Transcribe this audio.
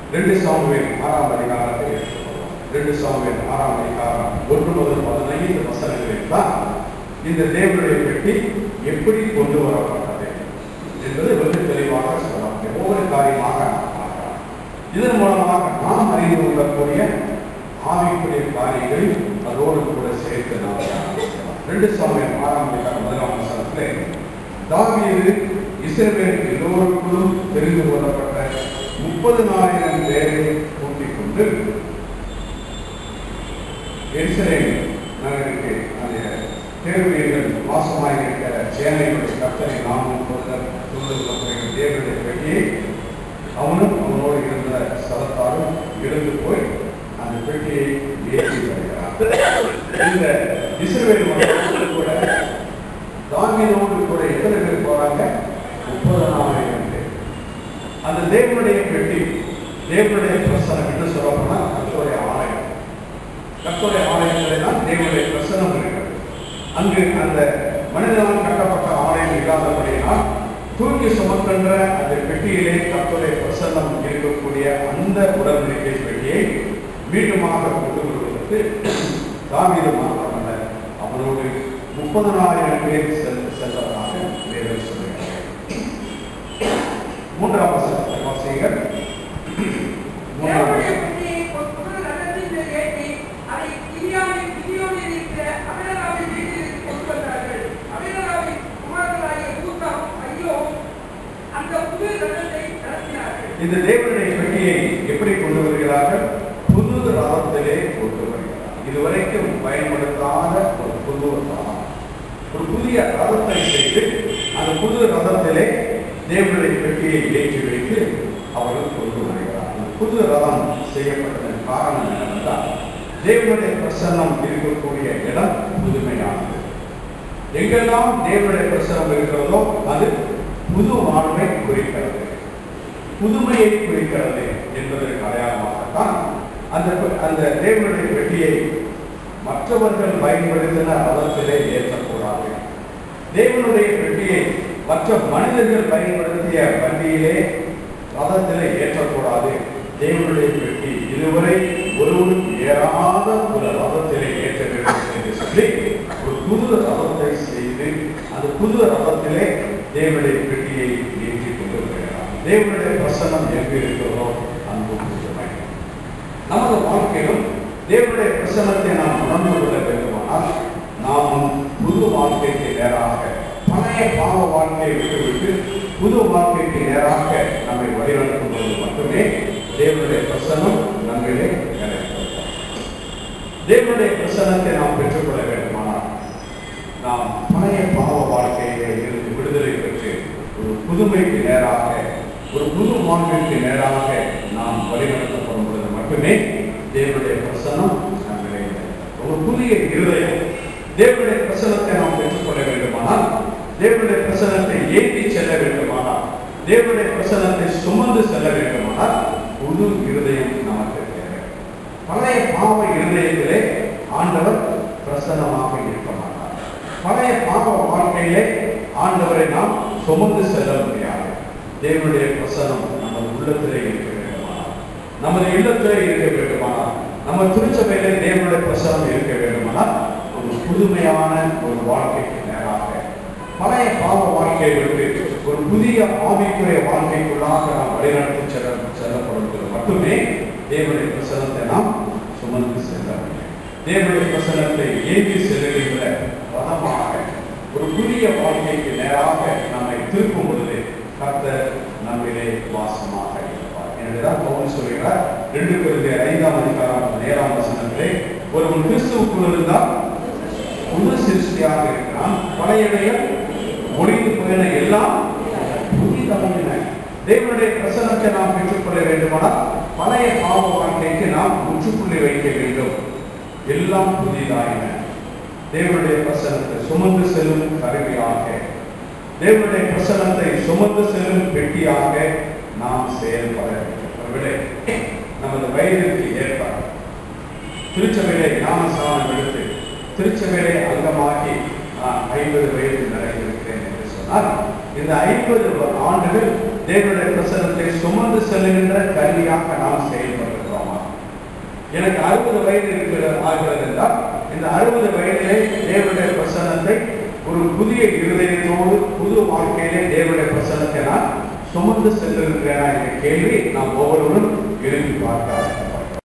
ரெண்டு சாமுவேல் ஆறாம் அதிகாரத்தை எடுத்துக்கொள்வோம் ரெண்டு சாமுவேல் ஆறாம் அதிகாரம் ஒன்று முதல் பதினைந்து வசனங்களில் தான் இந்த தேவனுடைய பெட்டி எப்படி கொண்டு வரப்பட்டது என்பது வெகு தெளிவாக சொல்லலாம் ஒவ்வொரு காரியமாக நாம் பார்க்கலாம் இதன் மூலமாக நாம் அறிந்து கொள்ளக்கூடிய ஆவிக்குரிய காரியங்களை அதோடு கூட சேர்த்து நாம் தியானிக்கலாம். ரெண்டு சாமியம் ஆறாம் அதிகாரம் முதலாம் வசனத்திலே தாவீது இஸ்ரவேல் எல்லோருக்குள்ளும் தெரிந்து கொள்ளப்பட்ட முப்பதுனாயிரம் பேரை கூட்டிக் கொண்டு எருசலேம் நகருக்கு அந்த தேர்வீர்கள் வாசமாக இருக்கிற சேனைகளுடைய கத்தனை நாமும் சொல்லுகிற தேவனுடைய பெட்டியை அவனும் அவனோடு இருந்த ஸ்தலத்தாரும் எழுந்து போய் அந்த பெட்டியை ஏற்றி வருகிறான் இந்த இஸ்ரவேல் மக்களோடு கூட தாவீதோடு கூட எத்தனை பேர் போறாங்க முப்பதனாயிரம் பேர் அந்த தேவனுடைய பெட்டி தேவனுடைய பிரசனம் என்று சொல்லப்போனா கர்த்தருடைய ஆலயம் கர்த்தருடைய ஆலயத்திலே தான் தேவனுடைய பிரசனம் இருக்கிறது அங்கு அந்த மனிதனால் கட்டப்பட்ட ஆலயம் இல்லாதபடியினால் தூக்கி சுமக்கின்ற அந்த பெட்டியிலே கர்த்தருடைய பிரசன்னம் இருக்கக்கூடிய அந்த உடன்படிக்கை பெட்டியை மீண்டுமாக கொண்டு வருவதற்கு தாவீது மாத்திரமல்ல அவனோடு முப்பதனாயிரம் பேர் செல் சென்றதாக வேதம் சொல்லுகிறார் மூன்றாம் வசனத்தை வாசியுங்கள் மூன்றாம் தேவனுடைய வசனம். பெட்டியை ஒரு புது ரதத்தின் மேல் ஏற்றி, அதை கிதியோனின் கிதியோனில் இருக்கிற அபினதாபின் வீட்டிற்கு கொண்டு வந்தார்கள். அபினதாபின் குமாரர்களாகிய ஊத்தாவும் ஐயோவும் அந்த புது ரதத்தை நடத்தினார்கள். இந்த தேவனுடைய பெட்டியை எப்படி கொண்டு வருகிறார்கள் புது ரதத்திலே கொண்டு வருகிறார் இதுவரைக்கும் பயன்படுத்தாத ஒரு புது ரதம் ஒரு புதிய ரதத்தை செய்து அந்த புது ரதத்திலே தேவனுடைய பெட்டியை ஏற்றி வைத்து அவர்கள் கொண்டு வருகிறார் அந்த புது ரதம் செய்யப்பட்டதன் காரணம் என்னவென்றால் தேவனுடைய பிரசன்னம் இருக்கக்கூடிய இடம் புதுமையானது எங்கெல்லாம் தேவனுடைய பிரசனம் இருக்கிறதோ அது புது வாழ்வை குறிக்கிறது புதுமையை குறிக்கிறது என்பதற்கு அடையாளமாகத்தான் அந்த அந்த தேவனுடைய பெட்டியை மற்றவர்கள் பயன்படுத்தின ரதத்திலே ஏற்றக்கூடாது தேவனுடைய பெட்டியை மற்ற மனிதர்கள் பயன்படுத்திய வண்டியிலே ரதத்திலே ஏற்றக்கூடாது தேவனுடைய பெட்டி இதுவரை ஒருவரும் ஏறாத ஒரு ரதத்திலே ஏற்ற வேண்டும் என்று சொல்லி ஒரு புது ரதத்தை செய்து அந்த புது ரதத்திலே தேவனுடைய பெட்டியை ஏற்றி கொண்டு வருகிறார் தேவனுடைய பிரசன்னம் எங்கு இருக்கிறதோ அங்கு புதுமை நமது வாழ்க்கையிலும் தேவனுடைய பிரசன்னத்தை நாம் உணர்ந்து கொள்ள வேண்டுமானால் நாமும் புது வாழ்க்கைக்கு நேராக பழைய பாவ வாழ்க்கையை விட்டுவிட்டு புது வாழ்க்கைக்கு நேராக நம்மை வழிநடத்தும் போது மட்டுமே தேவனுடைய பிரசன்னம் நம்மிலே கிடைக்கும் தேவனுடைய பிரசன்னத்தை நாம் பெற்றுக்கொள்ள வேண்டுமானால் நாம் பழைய பாவ வாழ்க்கையிலே இருந்து விடுதலை பெற்று ஒரு புதுமைக்கு நேராக ஒரு புது வாழ்க்கைக்கு நேராக நாம் வழிநடத்தப்படும் பொழுது மட்டுமே தேவனுடைய பிரசனம் நம்மிலே இருக்கும். ஒரு புதிய இருதயம் தேவனுடைய பிரசனத்தை நாம் பெற்றுக்கொள்ள வேண்டுமானால் தேவனுடைய பிரசனத்தை ஏற்றி செல்ல வேண்டுமானால் தேவனுடைய பிரசனத்தை சுமந்து செல்ல வேண்டுமானால் புது இருதயம் நமக்கு தேவை பழைய பாவ இருதயத்திலே ஆண்டவர் பிரசன்னமாக இருக்க மாட்டார் பழைய பாவ வாழ்க்கையிலே ஆண்டவரை நாம் சுமந்து செல்ல முடியாது தேவனுடைய பிரசனம் நமது உள்ளத்திலே இருக்க வேண்டுமானால் நமது இல்லத்திலே இருக்க வேண்டுமானால் நம்ம திருச்சபையிலே தேவனுடைய பிரசனம் இருக்க வேண்டுமானால் ஒரு புதுமையான ஒரு வாழ்க்கைக்கு நேராக பழைய பாவ வாழ்க்கையை விட்டு ஒரு புதிய ஆவிக்குரிய வாழ்க்கைக்குள்ளாக நாம் வழிநடத்தி செல்ல செல்லப்படுவது மட்டுமே தேவனுடைய பிரசனத்தை நாம் சுமந்து செல்ல முடியும் தேவனுடைய பிரசனத்தை ஏந்தி செல்லுகின்ற வனமாக ஒரு புதிய வாழ்க்கைக்கு நேராக நம்மை திருப்பும் பொழுது கர்த்தர் நம்மிலே வாசமாக இருப்பார் எனவேதான் பவுல் சொல்கிறார் ரெண்டு குழந்தை ஐந்தாம் அதிகாரம் நேராம் வசனத்திலே ஒருவன் கிறிஸ்துவுக்குள் இருந்தால் புது சிருஷ்டியாக இருக்கிறான் பழையவைய ஒளிந்து போயின எல்லாம் புதிதாகின தேவனுடைய பிரசனத்தை நாம் பெற்றுக்கொள்ள வேண்டுமானால் பழைய பாவ வாழ்க்கைக்கு நாம் முற்றுப்புள்ளி வைக்க வேண்டும் எல்லாம் புதிதாயின தேவனுடைய பிரசனத்தை சுமந்து செல்லும் கருவியாக தேவனுடைய பிரசனத்தை சுமந்து செல்லும் பெட்டியாக நாம் செயல்பட வேண்டும் ஒருவேளை நமது வயதிற்கு ஏற்ப திருச்சபையிலே ஞானஸ்தானம் எடுத்து திருச்சபையிலே அங்கமாகி நான் ஐம்பது வயது நிறைந்திருக்கிறேன் என்று சொன்னால் இந்த ஐம்பது ஆண்டுகள் தேவனுடைய பிரசனத்தை சுமந்து செல்லுகின்ற கல்வியாக நாம் செயல்படுகிறோமா எனக்கு அறுபது வயது இருக்கிற ஆகிறது என்றால் இந்த அறுபது வயதிலே தேவனுடைய பிரசன்னத்தை ஒரு புதிய இருதயத்தோடு புது வாழ்க்கையிலே தேவனுடைய பிரசன்னத்தை நான் சுமந்து சென்றிருக்கிறேனா என்ற கேள்வி நாம் ஒவ்வொருவரும் எழுப்பி பார்க்கலாம்